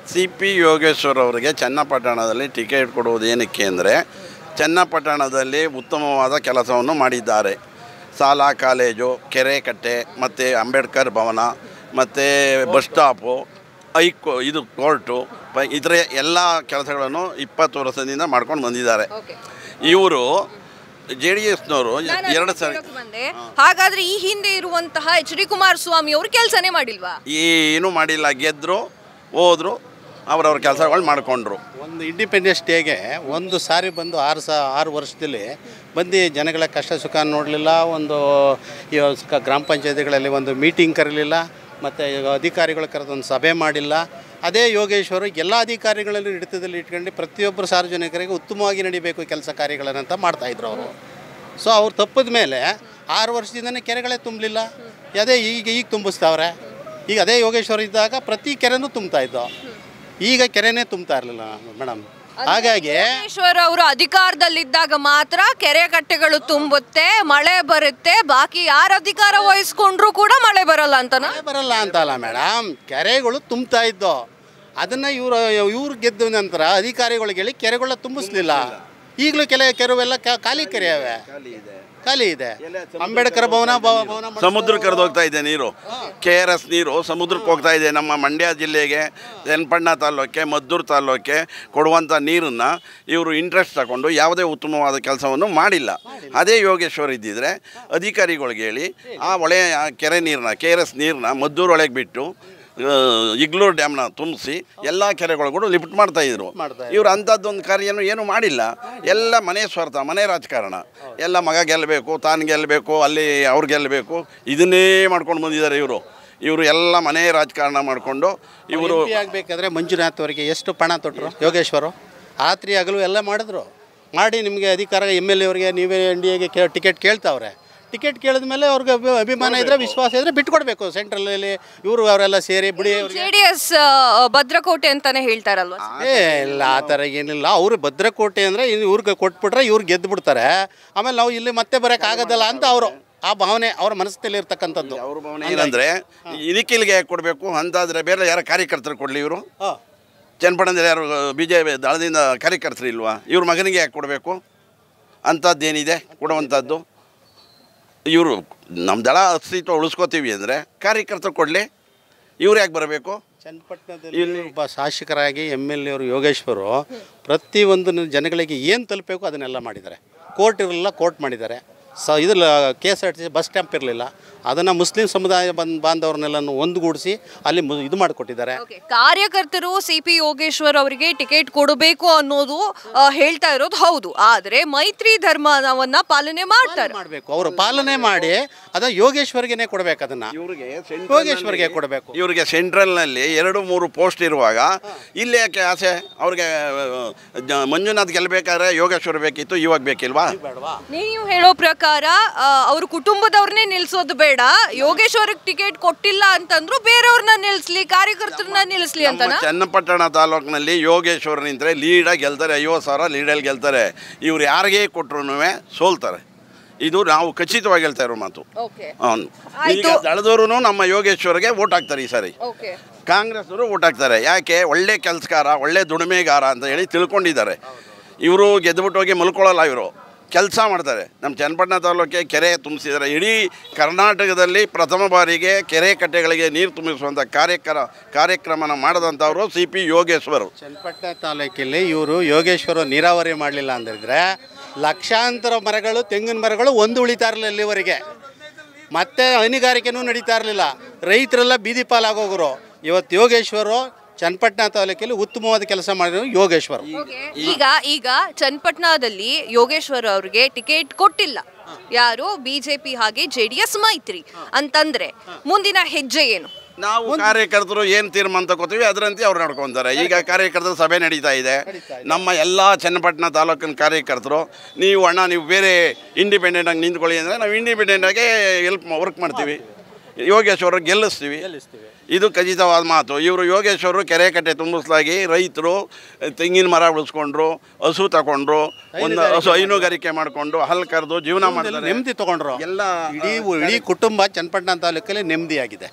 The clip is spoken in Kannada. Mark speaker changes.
Speaker 1: ಸಿ ಪಿ ಯೋಗೇಶ್ವರ್ ಅವರಿಗೆ ಚನ್ನಪಟ್ಟಣದಲ್ಲಿ ಟಿಕೆಟ್ ಕೊಡುವುದು ಏನಕ್ಕೆ ಅಂದರೆ ಚನ್ನಪಟ್ಟಣದಲ್ಲಿ ಉತ್ತಮವಾದ ಕೆಲಸವನ್ನು ಮಾಡಿದ್ದಾರೆ ಶಾಲಾ ಕಾಲೇಜು ಕೆರೆ ಕಟ್ಟೆ ಮತ್ತು ಅಂಬೇಡ್ಕರ್ ಭವನ ಮತ್ತು ಬಸ್ ಸ್ಟಾಪು ಐಕೋ ಇದು ಕೋರ್ಟು ಪ ಇದರ ಎಲ್ಲ ಕೆಲಸಗಳನ್ನು ಇಪ್ಪತ್ತು ವರ್ಷದಿಂದ ಮಾಡ್ಕೊಂಡು ಬಂದಿದ್ದಾರೆ ಇವರು ಜೆ ಡಿ ಎಸ್ನವರು ಎರಡು ಸಾರಿ
Speaker 2: ಕೇಳೋಕೆ ಬಂದೆ ಹಾಗಾದ್ರೆ ಈ ಹಿಂದೆ ಇರುವಂತಹ ಎಚ್ ಡಿ ಕುಮಾರಸ್ವಾಮಿ ಅವರು ಕೆಲಸನೇ ಮಾಡಿಲ್ವಾ
Speaker 1: ಏನೂ ಮಾಡಿಲ್ಲ ಗೆದ್ದರು ಹೋದರು ಅವರವ್ರ ಕೆಲಸಗಳು ಮಾಡಿಕೊಂಡ್ರು
Speaker 3: ಒಂದು ಇಂಡಿಪೆಂಡೆನ್ಸ್ ಡೇಗೆ ಒಂದು ಸಾರಿ ಬಂದು ಆರು ಸಾ ಆರು ವರ್ಷದಲ್ಲಿ ಬಂದು ಜನಗಳ ಕಷ್ಟ ಸುಖ ನೋಡಲಿಲ್ಲ ಒಂದು ಈ ಕ- ಗ್ರಾಮ ಪಂಚಾಯತಿಗಳಲ್ಲಿ ಒಂದು ಮೀಟಿಂಗ್ ಕರೀಲಿಲ್ಲ ಮತ್ತು ಅಧಿಕಾರಿಗಳ ಕರೆದು ಒಂದು ಸಭೆ ಮಾಡಿಲ್ಲ ಅದೇ ಯೋಗೇಶ್ವರು ಎಲ್ಲ ಅಧಿಕಾರಿಗಳಲ್ಲಿ ಹಿಡಿತದಲ್ಲಿ ಇಟ್ಕೊಂಡು ಪ್ರತಿಯೊಬ್ಬರು ಸಾರ್ವಜನಿಕರಿಗೆ ಉತ್ತಮವಾಗಿ ನಡಿಬೇಕು ಕೆಲಸ ಕಾರ್ಯಗಳನ್ನಂತ ಮಾಡ್ತಾಯಿದ್ರು ಅವರು ಸೊ ಅವ್ರು ತಪ್ಪಿದ ಮೇಲೆ ಆರು ವರ್ಷದಿಂದನೇ ಕೆರೆಗಳೇ ತುಂಬಲಿಲ್ಲ ಅದೇ ಈಗ ಈಗ ತುಂಬಿಸ್ತಾವ್ರೆ ಈಗ ಅದೇ ಯೋಗೇಶ್ವರ ಇದ್ದಾಗ ಪ್ರತಿ ಕೆರೆನೂ ತುಂಬ್ತಾ ಇದ್ದೋ ಈಗ ಕೆರೆನೇ ತುಂಬ್ತಾ ಇರಲಿಲ್ಲ ಮೇಡಮ್ ಹಾಗಾಗಿ
Speaker 2: ಯೋಗೇಶ್ವರ್ ಅವರು ಅಧಿಕಾರದಲ್ಲಿದ್ದಾಗ ಮಾತ್ರ ಕೆರೆ ಕಟ್ಟೆಗಳು ತುಂಬುತ್ತೆ ಮಳೆ ಬರುತ್ತೆ ಬಾಕಿ ಯಾರು ಅಧಿಕಾರ ವಹಿಸ್ಕೊಂಡ್ರು ಕೂಡ ಮಳೆ ಬರಲ್ಲ ಅಂತನಾ
Speaker 3: ಮಳೆ ಬರಲ್ಲ ಅಂತಲ್ಲ ಮೇಡಮ್ ಕೆರೆಗಳು ತುಂಬ್ತಾ ಇದ್ದೋ ಅದನ್ನು ಇವರು ಇವ್ರು ಗೆದ್ದ ನಂತರ ಅಧಿಕಾರಿಗಳಿಗೆ ಹೇಳಿ ಕೆರೆಗಳ ತುಂಬಿಸ್ಲಿಲ್ಲ ಈಗಲೂ ಕೆಲ ಕೆರೆವೆಲ್ಲ ಕಾ- ಖಾಲಿ ಕೆರೆ ಅವೆ ಖಾಲಿ ಇದೆ ಅಂಬೇಡ್ಕರ್ ಭವನ ಭವ- ಭವನ ಮಾಡ್ಸಿ-
Speaker 1: ಸಮುದ್ರಕ್ಕೆ ಕರೆದು ಹೋಗ್ತಾ ಇದೆ ನೀರು ಕೆ ಆರ್ ಎಸ್ ನೀರು ಸಮುದ್ರಕ್ಕೆ ಹೋಗ್ತಾ ಇದೆ ನಮ್ಮ ಮಂಡ್ಯ ಜಿಲ್ಲೆಗೆ ಚನ್ನಪಟ್ಟಣ ತಾಲೂಕೆ ಮದ್ದೂರು ತಾಲೂಕೆ ಕೊಡುವಂಥ ನೀರನ್ನು ಇವರು ಇಂಟ್ರೆಸ್ಟ್ ತಗೊಂಡು ಯಾವುದೇ ಉತ್ತಮವಾದ ಕೆಲಸವನ್ನು ಮಾಡಿಲ್ಲ ಅದೇ ಯೋಗೇಶ್ವರ್ ಇದ್ದಿದ್ರೆ ಅಧಿಕಾರಿಗಳಿಗೆ ಹೇಳಿ ಆ ಹೊಳೆ ಆ ಕೆರೆ ನೀರನ್ನ ಕೆ ಆರ್ ಎಸ್ ನೀರನ್ನ ಮದ್ದೂರು ಒಳಗೆ ಬಿಟ್ಟು ಆ, ಇಗ್ಲೂರು ಡ್ಯಾಮ್ನ ತುಂಬಿಸಿ ಎಲ್ಲ ಕೆರೆಗಳು ಕೂಡ ಲಿಫ್ಟ್ ಮಾಡ್ತಾ ಇದ್ರು
Speaker 3: ಮಾಡ್ತಾ
Speaker 1: ಇವ್ರು ಅಂಥದ್ದೊಂದು ಕಾರ್ಯನೂ ಏನು ಮಾಡಿಲ್ಲ ಎಲ್ಲ ಮನೆ ಸ್ವಾರ್ಥ ಮನೆ ರಾಜಕಾರಣ ಎಲ್ಲ ಮಗ ಗೆಲ್ಲಬೇಕು ತಾನು ಗೆಲ್ಲಬೇಕು ಅಲ್ಲಿ ಅವ್ರು ಗೆಲ್ಲಬೇಕು ಇದನ್ನೇ ಮಾಡ್ಕೊಂಡು ಬಂದಿದ್ದಾರೆ ಇವರು ಇವರು ಎಲ್ಲ ಮನೆ ರಾಜಕಾರಣ ಮಾಡಿಕೊಂಡು ಇವರು
Speaker 3: MP ಆಗ್ಬೇಕಾದ್ರೆ ಮಂಜುನಾಥ್ ಅವರಿಗೆ ಎಷ್ಟು ಪಣ ತೊಟ್ಟರು ಯೋಗೇಶ್ವರು ರಾತ್ರಿ ಹಗಲು ಎಲ್ಲ ಮಾಡಿದ್ರು ಮಾಡಿ ನಿಮಗೆ ಅಧಿಕಾರ ಎಮ್ ಎಲ್ ಎ ಅವರಿಗೆ ನೀವೇ ಎನ್ ಡಿ ಎಗೆ ಕೇ ಟಿಕೆಟ್ ಕೇಳ್ತಾವ್ರೆ ಟಿಕೆಟ್ ಕೇಳಿದ ಮೇಲೆ ಅವ್ರಿಗೆ ಅಭಿ- ಅಭಿಮಾನ ಇದ್ರೆ ವಿಶ್ವಾಸ ಇದ್ರೆ ಬಿಟ್ಕೊಡ್ಬೇಕು ಸೆಂಟ್ರಲಲ್ಲಿ ಇವರು ಅವರೆಲ್ಲ ಸೇರಿ ಬಿಡಿ ಅವ್ರಿಗೆ
Speaker 2: ಜೆ ಡಿ ಎಸ್ ಭದ್ರಕೋಟೆ ಅಂತಾನೆ ಹೇಳ್ತಾರಲ್ವಾ
Speaker 3: ಏ ಇಲ್ಲ ಆ ಥರ ಏನಿಲ್ಲ ಅವರು ಭದ್ರಕೋಟೆ ಅಂದರೆ ಇವ್ರಿಗೆ ಕೊಟ್ಬಿಟ್ರೆ ಇವ್ರು ಗೆದ್ದು ಬಿಡ್ತಾರೆ ಆಮೇಲೆ ನಾವು ಇಲ್ಲಿ ಮತ್ತೆ ಬರೋಕ್ಕಾಗೋದಲ್ಲ ಅಂತ ಅವರು ಆ ಭಾವನೆ ಅವ್ರ ಮನಸ್ಸಲ್ಲಿ ಇರ್ತಕ್ಕಂಥದ್ದು
Speaker 1: ಅವ್ರ ಭವನ ಏನಂದರೆ ಇದಕ್ಕಿಲ್ಗೆ ಯಾಕೆ ಕೊಡಬೇಕು ಅಂತಾದರೆ ಬೇರೆ ಯಾರ ಕಾರ್ಯಕರ್ತರು ಕೊಡಲಿ ಇವರು
Speaker 3: ಹಾಂ
Speaker 1: ಚನ್ನಪಟ್ಟಣದಲ್ಲಿ ಯಾರು ಬಿ ಜೆ ಪಿ ದಳದಿಂದ ಕಾರ್ಯಕರ್ತರು ಇಲ್ವಾ ಇವ್ರ ಮಗನಿಗೆ ಯಾಕೆ ಕೊಡಬೇಕು ಅಂಥದ್ದೇನಿದೆ ಕೊಡುವಂಥದ್ದು ಇವರು ನಮ್ಮ ದಳ ಅಸ್ತಿತ್ವ ಉಳಿಸ್ಕೋತೀವಿ ಅಂದರೆ ಕಾರ್ಯಕರ್ತರು ಕೊಡಲಿ ಇವ್ರು ಯಾಕೆ ಬರಬೇಕು
Speaker 3: ಚನ್ನಪಟ್ಟಣದಲ್ಲಿ ಒಬ್ಬ ಶಾಸಕರಾಗಿ ಎಮ್ ಎಲ್ ಎ ಅವರು ಯೋಗೇಶ್ವರು ಪ್ರತಿಯೊಂದು ಜನಗಳಿಗೆ ಏನು ತಲುಪಬೇಕು ಅದನ್ನೆಲ್ಲ ಮಾಡಿದ್ದಾರೆ ಕೋರ್ಟ್ ಇರಲಿಲ್ಲ ಕೋರ್ಟ್ ಮಾಡಿದ್ದಾರೆ ಸ ಇದ್ರ K S R T C bus stand ಇರಲಿಲ್ಲ ಅದನ್ನು ಮುಸ್ಲಿಂ ಸಮುದಾಯ ಬಂದ್ ಬಾಂಧವರನ್ನೆಲ್ಲ ಒಂದುಗೂಡಿಸಿ ಅಲ್ಲಿ ಮು- ಇದು ಮಾಡಿಕೊಟ್ಟಿದ್ದಾರೆ
Speaker 2: ಕಾರ್ಯಕರ್ತರು ಸಿ ಪಿ ಯೋಗೇಶ್ವರ್ ಅವರಿಗೆ ಟಿಕೆಟ್ ಕೊಡಬೇಕು ಅನ್ನೋದು ಆ, ಹೇಳ್ತಾ ಇರೋದು ಹೌದು ಆದ್ರೆ ಮೈತ್ರಿ ಧರ್ಮವನ್ನ ಪಾಲನೆ ಮಾಡ್ತಾರೆ
Speaker 3: ಮಾಡಬೇಕು ಅವರು ಪಾಲನೆ ಮಾಡಿ ಅದ ಯೋಗೇಶ್ವರ್ಗೆನೆ ಕೊಡ್ಬೇಕು ಅದನ್ನು
Speaker 1: ಇವ್ರಿಗೆ
Speaker 3: ಯೋಗೇಶ್ವರ್ಗೆ ಕೊಡಬೇಕು
Speaker 1: ಇವರಿಗೆ ಸೆಂಟ್ರಲ್ನಲ್ಲಿ ಎರಡು ಮೂರು ಪೋಸ್ಟ್ ಇರುವಾಗ ಇಲ್ಲಿ ಯಾಕೆ ಆಸೆ ಅವ್ರಿಗೆ ಜ- ಮಂಜುನಾಥ್ ಗೆಲ್ಲಬೇಕಾದ್ರೆ ಯೋಗೇಶ್ವರ್ ಬೇಕಿತ್ತು ಇವಾಗ ಬೇಕಿಲ್ವಾ
Speaker 2: ನೀವು ಹೇಳೋ ಪ್ರಕಾರ ಅವ್ರ ಕುಟುಂಬದವ್ರನ್ನೇ ನಿಲ್ಸೋದು ಬೇಡ ಯೋಗೇಶ್ವರ್ಗೆ ಟಿಕೆಟ್ ಕೊಟ್ಟಿಲ್ಲ ಅಂತಂದ್ರು ಬೇರೆಯವ್ರನ್ನ ನಿಲ್ಸ್ಲಿ ಕಾರ್ಯಕರ್ತರನ್ನ ನಿಲ್ಸ್ಲಿ ಅಂತನ
Speaker 1: ನಮ್ಮ ಚನ್ನಪಟ್ಟಣ ತಾಲೂಕಿನಲ್ಲಿ ಯೋಗೇಶ್ವರ್ ನಿಂತರೆ ಲೀಡಾಗಿ ಗೆಲ್ತಾರೆ ಐವತ್ತು ಸಾವಿರ ಲೀಡಲ್ಲಿ ಗೆಲ್ತಾರೆ ಇವ್ರು ಯಾರಿಗೇ ಕೊಟ್ರು ಸೋಲ್ತಾರೆ ಇದು ನಾವು ಖಚಿತವಾಗಿ ಹೇಳ್ತಾ ಇರೋ ಮಾತು
Speaker 2: ಓಕೆ
Speaker 1: ಹೌದು. ಈಗ ದಳದವರು ನಮ್ಮ ಯೋಗೇಶ್ವರ್ಗೆ ಓಟ್ ಹಾಕ್ತಾರೆ ಈ ಸಾರಿ
Speaker 2: ಓಕೆ
Speaker 1: ಕಾಂಗ್ರೆಸ್ನವರು ಓಟ್ ಹಾಕ್ತಾರೆ ಯಾಕೆ ಒಳ್ಳೆ ಕೆಲಸಗಾರ ಒಳ್ಳೆ ದುಡಿಮೆಗಾರ ಅಂತ ಹೇಳಿ ತಿಳ್ಕೊಂಡಿದ್ದಾರೆ ಇವರು ಗೆದ್ದುಬಿಟ್ಟು ಹೋಗಿ ಮಲ್ಕೊಳ್ಳಲ್ಲ ಇವರು ಕೆಲಸ ಮಾಡ್ತಾರೆ ನಮ್ಮ ಚನ್ನಪಟ್ಟಣ ತಾಲೂಕಿಗೆ ಕೆರೆ ತುಂಬಿಸಿದ್ದಾರೆ ಇಡೀ ಕರ್ನಾಟಕದಲ್ಲಿ ಪ್ರಥಮ ಬಾರಿಗೆ ಕೆರೆ ಕಟ್ಟೆಗಳಿಗೆ ನೀರು ತುಂಬಿಸುವಂಥ ಕಾರ್ಯಕ್ರಮ ಕಾರ್ಯಕ್ರಮನ ಮಾಡಿದಂಥವರು ಸಿ ಪಿ ಯೋಗೇಶ್ವರು
Speaker 3: ಚನ್ನಪಟ್ಟಣ ತಾಲೂಕಲ್ಲಿ ಇವರು ಯೋಗೇಶ್ವರ ನೀರಾವರಿ ಮಾಡಲಿಲ್ಲ ಅಂದಿದ್ರೆ ಲಕ್ಷಾಂತರ ಮರಗಳು ತೆಂಗಿನ ಮರಗಳು ಒಂದು ಉಳಿತಾ ಇರಲಿಲ್ಲ ಇಲ್ಲಿವರೆಗೆ ಮತ್ತೆ ಹೈನುಗಾರಿಕೆನೂ ನಡೀತಾ ಇರಲಿಲ್ಲ ರೈತರೆಲ್ಲ ಬೀದಿ ಪಾಲಾಗೋಗರು ಇವತ್ತು ಯೋಗೇಶ್ವರು ಚನ್ನಪಟ್ಟಣ ತಾಲೂಕಲ್ಲಿ ಉತ್ತಮವಾದ ಕೆಲಸ ಮಾಡಿದ್ರು ಯೋಗೇಶ್ವರು
Speaker 2: ಈಗ ಈಗ ಚನ್ನಪಟ್ಟಣದಲ್ಲಿ ಯೋಗೇಶ್ವರ್ ಅವ್ರಿಗೆ ಟಿಕೆಟ್ ಕೊಟ್ಟಿಲ್ಲ ಯಾರು ಬಿಜೆಪಿ ಹಾಗೆ ಜೆ ಡಿ ಎಸ್ ಮೈತ್ರಿ ಅಂತಂದ್ರೆ ಮುಂದಿನ ಹೆಜ್ಜೆ ಏನು
Speaker 1: ನಾವು ಕಾರ್ಯಕರ್ತರು ಏನು ತೀರ್ಮಾನ ತಗೋತೀವಿ ಅದರಂತೆ ಅವ್ರು ನಡ್ಕೊತಾರೆ ಈಗ ಕಾರ್ಯಕರ್ತರ ಸಭೆ ನಡೀತಾ ಇದೆ ನಮ್ಮ ಎಲ್ಲ ಚನ್ನಪಟ್ಟಣ ತಾಲೂಕಿನ ಕಾರ್ಯಕರ್ತರು ನೀವು ಅಣ್ಣ ನೀವು ಬೇರೆ ಇಂಡಿಪೆಂಡೆಂಟಾಗಿ ನಿಂತ್ಕೊಳ್ಳಿ ಅಂದರೆ ನಾವು ಇಂಡಿಪೆಂಡೆಂಟಾಗಿ ಹೆಲ್ಪ್ ವರ್ಕ್ ಮಾಡ್ತೀವಿ ಯೋಗೇಶ್ವರ ಗೆಲ್ಲಿಸ್ತೀವಿ ಇದು ಖಚಿತವಾದ ಮಾತು ಇವರು ಯೋಗೇಶ್ವರರು ಕೆರೆ ಕಟ್ಟೆ ತುಂಬಿಸಲಾಗಿ ರೈತರು ತೆಂಗಿನ ಮರ ಉಳಿಸ್ಕೊಂಡ್ರು ಹಸು ತಗೊಂಡ್ರು ಒಂದು ಹಸು ಹೈನುಗಾರಿಕೆ ಮಾಡಿಕೊಂಡು ಹಲ್ ಕರೆದು ಜೀವನ ಮಾಡ್ತಾರೆ
Speaker 3: ನೆಮ್ಮದಿ ತಗೊಂಡ್ರು
Speaker 1: ಎಲ್ಲ
Speaker 3: ಇಡೀ ಇಡೀ ಕುಟುಂಬ ಚನ್ನಪಟ್ಟಣ ತಾಲೂಕಲ್ಲಿ ನೆಮ್ಮದಿಯಾಗಿದೆ